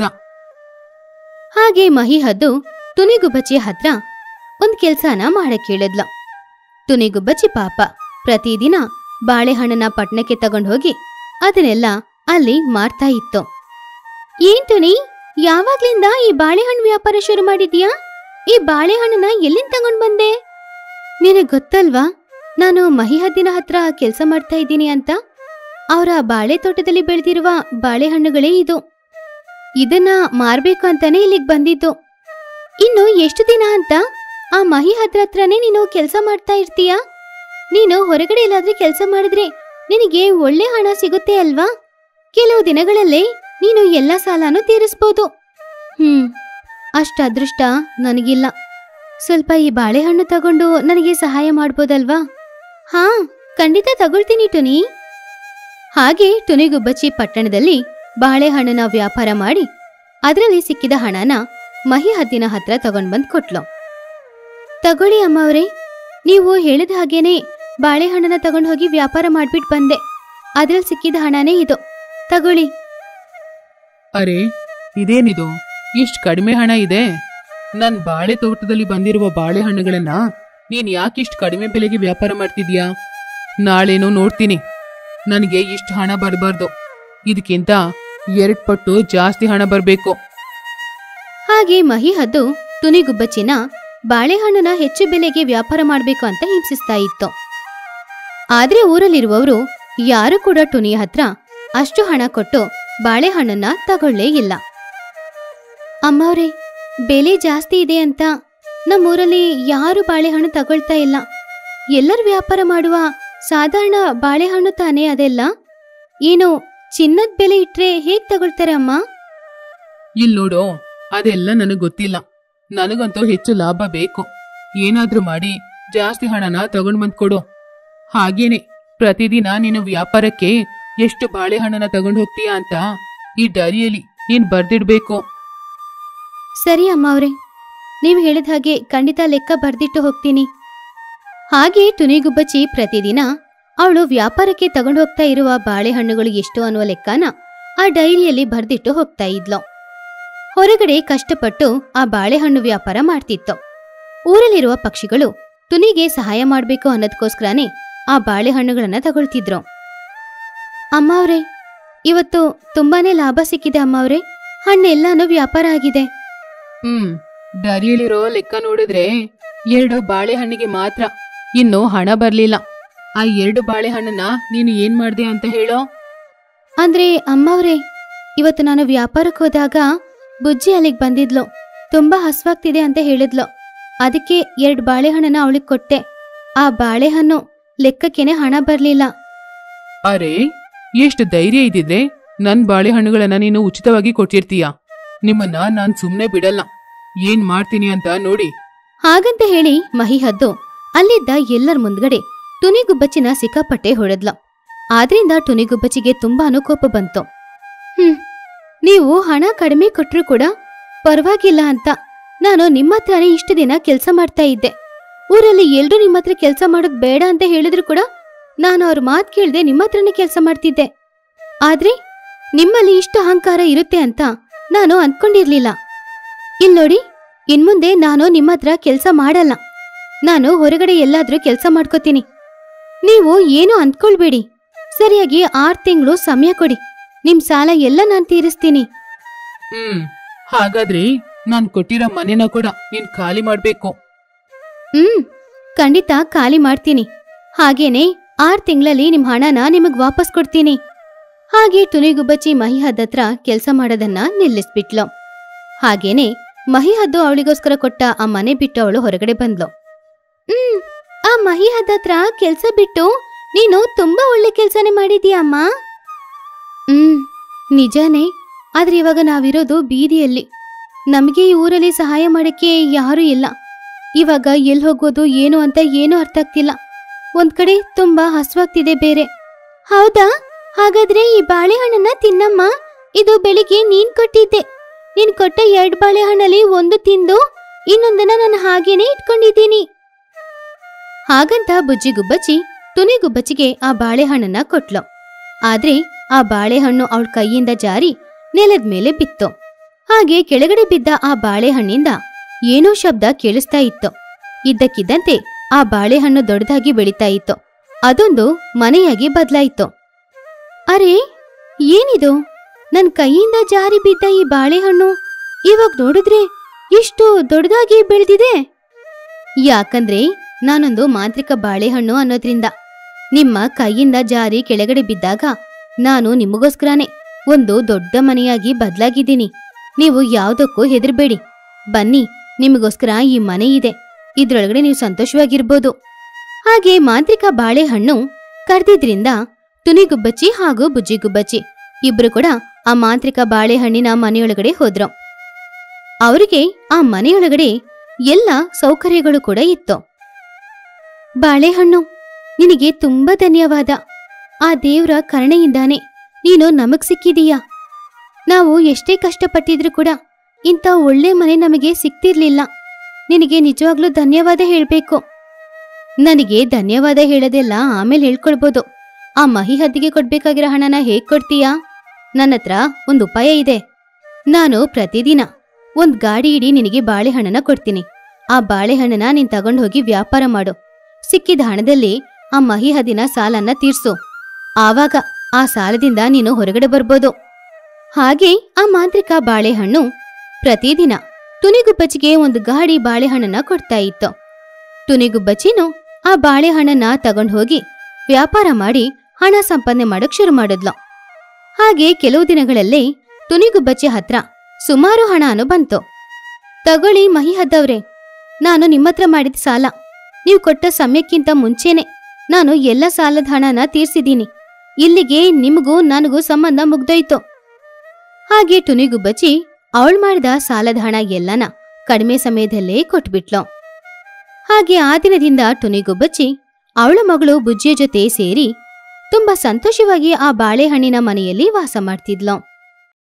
ಹಾಗೆ ಮಹಿಹದ್ದು ತುನಿಗುಬ್ಬಚ್ಚಿ ಹತ್ರ ಒಂದ್ ಕೆಲ್ಸನ ಮಾಡಕ್ ಹೇಳಿದ್ಲು ತುನಿಗುಬ್ಬಚ್ಚಿ ಪಾಪ ಪ್ರತಿದಿನ ಬಾಳೆಹಣ್ಣನ ಪಟ್ನಕ್ಕೆ ತಗೊಂಡ್ ಹೋಗಿ ಅದನ್ನೆಲ್ಲ ಅಲ್ಲಿ ಮಾರ್ತಾ ಇತ್ತು ಏನ್ ತುನಿ ಯಾವಾಗ್ಲಿಂದ ಈ ಬಾಳೆಹಣ್ಣು ವ್ಯಾಪಾರ ಶುರು ಮಾಡಿದ್ಯಾ ಈ ಬಾಳೆಹಣ್ಣನ ಎಲ್ಲಿಂದ ತಗೊಂಡ್ ಬಂದೆ ನಿನಗ್ ಗೊತ್ತಲ್ವಾ ನಾನು ಮಹಿಹದ್ದಿನ ಹತ್ರ ಕೆಲಸ ಮಾಡ್ತಾ ಇದ್ದೀನಿ ಅಂತ ಅವರ ಬಾಳೆ ತೋಟದಲ್ಲಿ ಬೆಳೆದಿರುವ ಬಾಳೆಹಣ್ಣುಗಳೇ ಇದು ಇದನ್ನ ಮಾರ್ಬೇಕು ಅಂತಾನೆ ಇಲ್ಲಿಗೆ ಬಂದಿದ್ದು ಇನ್ನು ಎಷ್ಟು ದಿನ ಅಂತ ಆ ಮಹಿ ಹತ್ರ ಹತ್ರನೇ ನೀನು ಕೆಲಸ ಮಾಡ್ತಾ ಇರ್ತೀಯಾ ನೀನು ಹೊರಗಡೆ ಎಲ್ಲಾದ್ರೂ ಕೆಲಸ ಮಾಡಿದ್ರೆ ನಿನಗೆ ಒಳ್ಳೆ ಹಣ ಸಿಗುತ್ತೆ ಅಲ್ವಾ ಕೆಲವು ದಿನಗಳಲ್ಲೇ ನೀನು ಎಲ್ಲ ಸಾಲನೂ ತೀರಿಸ್ಬೋದು ಹ್ಮ್ ಅಷ್ಟ ಅದೃಷ್ಟ ನನಗಿಲ್ಲ ಸ್ವಲ್ಪ ಈ ಬಾಳೆಹಣ್ಣು ತಗೊಂಡು ನನಗೆ ಸಹಾಯ ಮಾಡ್ಬೋದಲ್ವಾ ಹಾ ಖಂಡಿತ ತಗೊಳ್ತೀನಿ ಟುನಿ ಹಾಗೆ ಟುನಿಗುಬ್ಬಚ್ಚಿ ಪಟ್ಟಣದಲ್ಲಿ ಬಾಳೆಹಣ್ಣಿನ ವ್ಯಾಪಾರ ಮಾಡಿ ಅದರಲ್ಲಿ ಸಿಕ್ಕಿದ ಹಣನ ಮಹಿ ಹದ್ದಿನ ಹತ್ರ ತಗೊಂಡ್ ಬಂದ್ ಕೊಟ್ಲು ತಗೊಳ್ಳಿ ಅಮ್ಮವ್ರೆ ನೀವು ಹೇಳಿದ ಹಾಗೇನೆ ಬಾಳೆಹಣ್ಣನ್ನ ತಗೊಂಡು ಹೋಗಿ ವ್ಯಾಪಾರ ಮಾಡ್ಬಿಟ್ಟು ಬಂದೆ ಅದ್ರಲ್ಲಿ ಸಿಕ್ಕಿದ ಹಣನೇ ಇದು ತಗೊಳ್ಳಿ ಅರೆ ಇದೇನಿದು ಇಷ್ಟು ಕಡಿಮೆ ಹಣ ಇದೆ ನನ್ ಬಾಳೆ ತೋಟದಲ್ಲಿ ಬಂದಿರುವ ಬಾಳೆಹಣ್ಣುಗಳನ್ನ ನೀನ್ ಯಾಕಿಷ್ಟು ಕಡಿಮೆ ಬೆಲೆಗೆ ವ್ಯಾಪಾರ ಮಾಡ್ತಿದ್ಯಾ ನಾಳೆನೂ ನೋಡ್ತೀನಿ ನನಗೆ ಇಷ್ಟು ಹಣ ಬರಬಾರ್ದು ಇದಕ್ಕಿಂತ ಎರಡ್ ಪಟ್ಟು ಜಾಸ್ತಿ ಹಣ ಬರಬೇಕು ಹಾಗೆ ಮಹಿ ಹದ್ದು ತುನಿಗುಬ್ಬಚ್ಚಿನ ಬಾಳೆಹಣ್ಣನ ಹೆಚ್ಚು ಬೆಲೆಗೆ ವ್ಯಾಪಾರ ಮಾಡ್ಬೇಕು ಅಂತ ಹಿಂಸಿಸ್ತಾ ಇತ್ತು ಆದ್ರೆ ಊರಲ್ಲಿರುವವರು ಯಾರು ಕೂಡ ಟುನಿಯ ಹತ್ರ ಅಷ್ಟು ಹಣ ಕೊಟ್ಟು ಬಾಳೆಹಣ್ಣನ್ನ ತಗೊಳ್ಳೇ ಇಲ್ಲ ಅಮ್ಮವ್ರೆ ಬೆಲೆ ಜಾಸ್ತಿ ಇದೆ ಅಂತ ನಮ್ಮೂರಲ್ಲಿ ಯಾರು ಬಾಳೆಹಣ್ಣು ತಗೊಳ್ತಾ ಇಲ್ಲ ಎಲ್ಲರೂ ವ್ಯಾಪಾರ ಮಾಡುವ ಸಾಧಾರಣ ಬಾಳೆಹಣ್ಣು ತಾನೇ ಅದೆಲ್ಲ ಏನು ಚಿನ್ನದ ಬೆಲೆ ಇಟ್ರೆ ಹೇಗ್ ತಗೊಳ್ತಾರೆ ಅಮ್ಮ ಇಲ್ ನೋಡು ಅದೆಲ್ಲ ನನಗ್ ಗೊತ್ತಿಲ್ಲ ನನಗಂತೂ ಹೆಚ್ಚು ಲಾಭ ಬೇಕು ಏನಾದ್ರೂ ಮಾಡಿ ಜಾಸ್ತಿ ಹಣನ ತಗೊಂಡ್ ಬಂದ್ ಕೊಡು ಹಾಗೇನೆ ಪ್ರತಿದಿನ ನೀನು ವ್ಯಾಪಾರಕ್ಕೆ ಎಷ್ಟು ಬಾಳೆಹಣ್ಣನ ತಗೊಂಡ್ ಹೋಗ್ತೀಯಾ ಅಂತ ಈ ಡೈರಿಯಲ್ಲಿ ನೀನ್ ಬರ್ದಿಡ್ಬೇಕು ಸರಿ ಅಮ್ಮವ್ರೆ ನೀವು ಹೇಳಿದ ಹಾಗೆ ಖಂಡಿತ ಲೆಕ್ಕ ಬರ್ದಿಟ್ಟು ಹೋಗ್ತೀನಿ ಹಾಗೆ ಟುನಿಗುಬ್ಬಚ್ಚಿ ಪ್ರತಿದಿನ ಅವಳು ವ್ಯಾಪಾರಕ್ಕೆ ತಗೊಂಡು ಹೋಗ್ತಾ ಇರುವ ಬಾಳೆಹಣ್ಣುಗಳು ಎಷ್ಟು ಅನ್ನುವ ಲೆಕ್ಕನ ಆ ಡೈರಿಯಲ್ಲಿ ಬರ್ದಿಟ್ಟು ಹೋಗ್ತಾ ಇದ್ಲು ಹೊರಗಡೆ ಕಷ್ಟಪಟ್ಟು ಆ ಬಾಳೆಹಣ್ಣು ವ್ಯಾಪಾರ ಮಾಡ್ತಿತ್ತು ಊರಲ್ಲಿರುವ ಪಕ್ಷಿಗಳು ತುನಿಗೆ ಸಹಾಯ ಮಾಡ್ಬೇಕು ಅನ್ನೋದಕ್ಕೋಸ್ಕರನೇ ಆ ಬಾಳೆಹಣ್ಣುಗಳನ್ನ ತಗೊಳ್ತಿದ್ರು ಅಮ್ಮವ್ರೆ ಇವತ್ತು ತುಂಬಾನೇ ಲಾಭ ಸಿಕ್ಕಿದೆ ಅಮ್ಮವ್ರೆ ಹಣ್ಣೆಲ್ಲಾನು ವ್ಯಾಪಾರ ಆಗಿದೆ ಹ್ಮ್ ಡೈರಿಯಲ್ಲಿರೋ ಲೆಕ್ಕ ನೋಡಿದ್ರೆ ಎರಡು ಬಾಳೆಹಣ್ಣಿಗೆ ಮಾತ್ರ ಇನ್ನು ಹಣ ಬರ್ಲಿಲ್ಲ ಆ ಎರಡು ಬಾಳೆಹಣ್ಣನ್ನ ನೀನು ಏನ್ ಮಾಡ್ದೆ ಅಂತ ಹೇಳೋ ಅಂದ್ರೆ ಅಮ್ಮವ್ರೆ ಇವತ್ತು ನಾನು ವ್ಯಾಪಾರಕ್ಕೆ ಹೋದಾಗ ಬುಜ್ಜಿ ಅಲ್ಲಿಗೆ ಬಂದಿದ್ಲು ತುಂಬಾ ಹಸ್ವಾಗ್ತಿದೆ ಅಂತ ಹೇಳಿದ್ಲು ಅದಕ್ಕೆ ಎರಡು ಬಾಳೆಹಣ್ಣನ್ನ ಅವಳಿಗೆ ಕೊಟ್ಟೆ ಆ ಬಾಳೆಹಣ್ಣು ಲೆಕ್ಕಕ್ಕೇನೆ ಹಣ ಬರ್ಲಿಲ್ಲ ಅರೆ ಎಷ್ಟು ಧೈರ್ಯ ಇದ್ದಿದ್ರೆ ನನ್ ಬಾಳೆಹಣ್ಣುಗಳನ್ನ ನೀನು ಉಚಿತವಾಗಿ ಕೊಟ್ಟಿರ್ತೀಯ ನಿಮ್ಮನ್ನ ನಾನ್ ಸುಮ್ನೆ ಬಿಡಲ್ಲ ಏನ್ ಮಾಡ್ತೀನಿ ಅಂತ ನೋಡಿ ಹಾಗಂತ ಹೇಳಿ ಮಹಿಹದ್ದು ಅಲ್ಲಿದ್ದ ಎಲ್ಲರ ಮುಂದ್ಗಡೆ ಟುನಿಗುಬ್ಬಚ್ಚಿನ ಸಿಕ್ಕಾಪಟ್ಟೆ ಹೊಡೆದ್ಲ ಆದ್ರಿಂದ ಟುನಿಗುಬ್ಬಚ್ಚಿಗೆ ತುಂಬಾನು ಕೋಪ ಬಂತು ಹ್ಮ್ ನೀವು ಹಣ ಕಡಿಮೆ ಕೊಟ್ರು ಕೂಡ ಪರವಾಗಿಲ್ಲ ಅಂತ ನಾನು ನಿಮ್ಮ ಹತ್ರನೇ ಇಷ್ಟು ದಿನ ಕೆಲಸ ಮಾಡ್ತಾ ಇದ್ದೆ ಊರಲ್ಲಿ ಎಲ್ರೂ ನಿಮ್ಮ ಹತ್ರ ಕೆಲಸ ಮಾಡೋದ್ ಬೇಡ ಅಂತ ಹೇಳಿದ್ರು ಕೂಡ ನಾನು ಅವ್ರ ಮಾತು ಕೇಳ್ದೆ ನಿಮ್ಮ ಹತ್ರನೇ ಕೆಲಸ ಮಾಡ್ತಿದ್ದೆ ಆದ್ರೆ ನಿಮ್ಮಲ್ಲಿ ಇಷ್ಟು ಅಹಂಕಾರ ಇರುತ್ತೆ ಅಂತ ನಾನು ಅನ್ಕೊಂಡಿರ್ಲಿಲ್ಲ ಇಲ್ ನೋಡಿ ಇನ್ಮುಂದೆ ನಾನು ನಿಮ್ಮ ಹತ್ರ ಕೆಲಸ ಮಾಡಲ್ಲ ನಾನು ಹೊರಗಡೆ ಎಲ್ಲಾದ್ರೂ ಕೆಲಸ ಮಾಡ್ಕೋತೀನಿ ನೀವು ಏನು ಅಂದ್ಕೊಳ್ಬೇಡಿ ಸರಿಯಾಗಿ ಆರ್ ತಿಂಗಳು ಸಮಯ ಕೊಡಿ ನಿಮ್ ಸಾಲ ಎಲ್ಲ ನಾನು ತೀರಿಸ್ತೀನಿ ಹ್ಮ್ ಹಾಗಾದ್ರೆ ನಾನ್ ಕೊಟ್ಟಿರೋ ಮನೆನ ಕೂಡ ನೀನ್ ಖಾಲಿ ಮಾಡ್ಬೇಕು ಹ್ಮ್ ಖಂಡಿತ ಖಾಲಿ ಮಾಡ್ತೀನಿ ಹಾಗೇನೆ ಆರ್ ತಿಂಗಳಲ್ಲಿ ನಿಮ್ ಹಣನ ನಿಮಗ್ ವಾಪಸ್ ಕೊಡ್ತೀನಿ ಹಾಗೆ ಟುನಿಗುಬ್ಬಚ್ಚಿ ಮಹಿಹದ್ದತ್ರ ಕೆಲಸ ಮಾಡೋದನ್ನ ನಿಲ್ಲಿಸ್ಬಿಟ್ಲು ಹಾಗೇನೆ ಮಹಿಹದ್ದು ಅವಳಿಗೋಸ್ಕರ ಕೊಟ್ಟ ಆ ಮನೆ ಬಿಟ್ಟು ಅವಳು ಹೊರಗಡೆ ಬಂದ್ಲು ಹ್ಮ್ ಆ ಮಹಿಹದ್ದತ್ರ ಕೆಲ್ಸ ಬಿಟ್ಟು ನೀನು ತುಂಬಾ ಒಳ್ಳೆ ಕೆಲ್ಸನೇ ಮಾಡಿದೀಯ ಅಮ್ಮ ಹ್ಮ್ ನಿಜಾನೇ ಆದ್ರೆ ಇವಾಗ ನಾವಿರೋದು ಬೀದಿಯಲ್ಲಿ ನಮಗೆ ಈ ಊರಲ್ಲಿ ಸಹಾಯ ಮಾಡಕ್ಕೆ ಯಾರೂ ಇಲ್ಲ ಇವಾಗ ಎಲ್ಲಿ ಹೋಗೋದು ಏನು ಅಂತ ಏನೂ ಅರ್ಥ ಆಗ್ತಿಲ್ಲ ಒಂದ್ ಕಡೆ ತುಂಬಾ ಹಸ್ವಾಗ್ತಿದೆ ಬೇರೆ ಹೌದಾ ಹಾಗಾದ್ರೆ ಈ ಬಾಳೆಹಣ್ಣನ್ನ ತಿನ್ನಮ್ಮ ಇದು ಬೆಳಿಗ್ಗೆ ನೀನ್ ಕೊಟ್ಟಿದ್ದೆ ನೀನ್ ಕೊಟ್ಟ ಎರಡ್ ಬಾಳೆಹಣ್ಣಲ್ಲಿ ಒಂದು ತಿಂದು ಇನ್ನೊಂದನ್ನ ನಾನು ಹಾಗೇನೆ ಇಟ್ಕೊಂಡಿದ್ದೀನಿ ಹಾಗಂತ ಬುಜ್ಜಿ ಗುಬ್ಬಚ್ಚಿ ತುನಿ ಗುಬ್ಬಚ್ಚಿಗೆ ಆ ಬಾಳೆಹಣ್ಣನ್ನ ಕೊಟ್ಲು ಆದ್ರೆ ಆ ಬಾಳೆಹಣ್ಣು ಅವಳ ಕೈಯಿಂದ ಜಾರಿ ನೆಲದ ಮೇಲೆ ಬಿತ್ತು ಹಾಗೆ ಕೆಳಗಡೆ ಬಿದ್ದ ಆ ಬಾಳೆಹಣ್ಣಿಂದ ಏನೋ ಶಬ್ದ ಕೇಳಿಸ್ತಾ ಇತ್ತು ಇದ್ದಕ್ಕಿದ್ದಂತೆ ಆ ಬಾಳೆಹಣ್ಣು ದೊಡ್ಡದಾಗಿ ಬೆಳೀತಾ ಇತ್ತು ಅದೊಂದು ಮನೆಯಾಗಿ ಬದಲಾಯಿತು ಅರೆ ಏನಿದು ನನ್ ಕೈಯಿಂದ ಜಾರಿ ಬಿದ್ದ ಈ ಬಾಳೆಹಣ್ಣು ಇವಾಗ ನೋಡಿದ್ರೆ ಇಷ್ಟು ದೊಡ್ಡದಾಗಿ ಬೆಳೆದಿದೆ ಯಾಕಂದ್ರೆ ನಾನೊಂದು ಮಾಂತ್ರಿಕ ಬಾಳೆಹಣ್ಣು ಅನ್ನೋದ್ರಿಂದ ನಿಮ್ಮ ಕೈಯಿಂದ ಜಾರಿ ಕೆಳಗಡೆ ಬಿದ್ದಾಗ ನಾನು ನಿಮಗೋಸ್ಕರನೇ ಒಂದು ದೊಡ್ಡ ಮನೆಯಾಗಿ ಬದಲಾಗಿದ್ದೀನಿ ನೀವು ಯಾವುದಕ್ಕೂ ಹೆದರ್ಬೇಡಿ ಬನ್ನಿ ನಿಮಗೋಸ್ಕರ ಈ ಮನೆ ಇದೆ ಇದ್ರೊಳಗಡೆ ನೀವು ಸಂತೋಷವಾಗಿರ್ಬೋದು ಹಾಗೆ ಮಾಂತ್ರಿಕ ಬಾಳೆಹಣ್ಣು ಕರ್ದಿದ್ರಿಂದ ತುನಿಗುಬ್ಬಚ್ಚಿ ಹಾಗೂ ಬುಜ್ಜಿಗುಬ್ಬಚ್ಚಿ ಇಬ್ರು ಕೂಡ ಆ ಮಾಂತ್ರಿಕ ಬಾಳೆಹಣ್ಣಿನ ಮನೆಯೊಳಗಡೆ ಹೋದ್ರು ಅವರಿಗೆ ಆ ಮನೆಯೊಳಗಡೆ ಎಲ್ಲ ಸೌಕರ್ಯಗಳು ಕೂಡ ಇತ್ತು ಬಾಳೆಹಣ್ಣು ನಿನಗೆ ತುಂಬಾ ಧನ್ಯವಾದ ಆ ದೇವ್ರ ಕರುಣೆಯಿಂದಾನೆ ನೀನು ನಮಗ್ ಸಿಕ್ಕಿದೀಯಾ ನಾವು ಎಷ್ಟೇ ಕಷ್ಟಪಟ್ಟಿದ್ರು ಕೂಡ ಇಂಥ ಒಳ್ಳೆ ಮನೆ ನಮಗೆ ಸಿಕ್ತಿರ್ಲಿಲ್ಲ ನಿನಗೆ ನಿಜವಾಗ್ಲೂ ಧನ್ಯವಾದ ಹೇಳ್ಬೇಕು ನನಗೆ ಧನ್ಯವಾದ ಹೇಳೋದೆಲ್ಲ ಆಮೇಲೆ ಹೇಳ್ಕೊಳ್ಬೋದು ಆ ಮಹಿ ಹದ್ದಿಗೆ ಕೊಡ್ಬೇಕಾಗಿರೋ ಹಣನ ಹೇಗ್ ಕೊಡ್ತೀಯಾ ನನ್ನ ಹತ್ರ ಒಂದು ಉಪಾಯ ಇದೆ ನಾನು ಪ್ರತಿದಿನ ಒಂದ್ ಗಾಡಿ ಇಡೀ ನಿನಗೆ ಬಾಳೆಹಣ್ಣನ ಕೊಡ್ತೀನಿ ಆ ಬಾಳೆಹಣ್ಣನ ನೀನ್ ತಗೊಂಡ್ ಹೋಗಿ ವ್ಯಾಪಾರ ಮಾಡು ಸಿಕ್ಕಿದ ಹಣದಲ್ಲಿ ಆ ಮಹಿ ಹದ್ದಿನ ಸಾಲನ್ನ ತೀರ್ಸು ಆವಾಗ ಆ ಸಾಲದಿಂದ ನೀನು ಹೊರಗಡೆ ಬರ್ಬೋದು ಹಾಗೆ ಆ ಮಾಂತ್ರಿಕ ಬಾಳೆಹಣ್ಣು ಪ್ರತಿದಿನ ತುನಿಗುಬ್ಬಚ್ಚಿಗೆ ಒಂದು ಗಾಡಿ ಬಾಳೆಹಣ್ಣನ್ನ ಕೊಡ್ತಾ ಇತ್ತು ತುನಿಗುಬ್ಬಚ್ಚಿನು ಆ ಬಾಳೆಹಣ್ಣನ್ನ ತಗೊಂಡ್ ಹೋಗಿ ವ್ಯಾಪಾರ ಮಾಡಿ ಹಣ ಸಂಪಾದನೆ ಮಾಡಕ್ ಶುರು ಮಾಡಿದ್ಲು ಹಾಗೆ ಕೆಲವು ದಿನಗಳಲ್ಲೇ ತುನಿಗುಬ್ಬಚ್ಚಿ ಹತ್ರ ಸುಮಾರು ಹಣನು ಬಂತು ತಗೊಳ್ಳಿ ಮಹಿಹದ್ದವ್ರೆ ನಾನು ನಿಮ್ಮತ್ರ ಮಾಡಿದ ಸಾಲ ನೀವು ಕೊಟ್ಟ ಸಮಯಕ್ಕಿಂತ ಮುಂಚೆನೆ ನಾನು ಎಲ್ಲ ಸಾಲದ ಹಣನ ತೀರ್ಸಿದ್ದೀನಿ ಇಲ್ಲಿಗೆ ನಿಮಗೂ ನನಗೂ ಸಂಬಂಧ ಮುಗ್ದೋಯ್ತು ಹಾಗೆ ಟುನಿಗುಬ್ಬಚ್ಚಿ ಅವಳು ಮಾಡಿದ ಸಾಲದ ಹಣ ಎಲ್ಲನ ಕಡಿಮೆ ಸಮಯದಲ್ಲೇ ಕೊಟ್ಬಿಟ್ಲು ಹಾಗೆ ಆ ದಿನದಿಂದ ಟುನಿಗುಬ್ಬಚ್ಚಿ ಅವಳ ಮಗಳು ಬುಜ್ಜಿಯ ಜೊತೆ ಸೇರಿ ತುಂಬಾ ಸಂತೋಷವಾಗಿ ಆ ಬಾಳೆಹಣ್ಣಿನ ಮನೆಯಲ್ಲಿ ವಾಸ ಮಾಡ್ತಿದ್ಲು